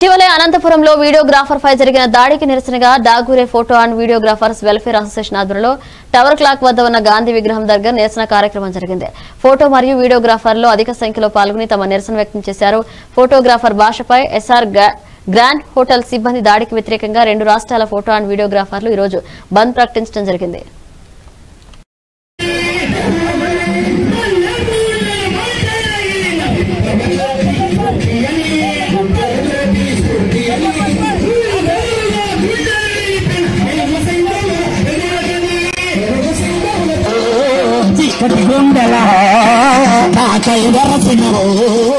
ఇటీవలే అనంతపురంలో వీడియోగ్రాఫర్ పై జరిగిన దాడికి నిరసనగా డాగూరే photo and videographers welfare association ఆధ్వర్యంలో టవర్ క్లాక్ వద్ద ఉన్న గాంధీ విగ్రహం దగ్గర నిరసన కార్యక్రమం జరిగింది ఫోటో మరియు వీడియోగ్రాఫర్లు అధిక సంఖ్యలో పాల్గొని తమ నిరసన వ్యక్తం చేశారు ఫోటోగ్రాఫర్ భాషపై ఎస్ఆర్ గ్రాండ్ హోటల్ సిబ్బంది దాడికి వ్యతిరేకంగా రెండు రాష్ట్రాల ఫోటో అండ్ వీడియోగ్రాఫర్లు ఈ రోజు బంద్ ప్రకటించడం జరిగింది చిక్కటి గుండెల తాకై వరసినవు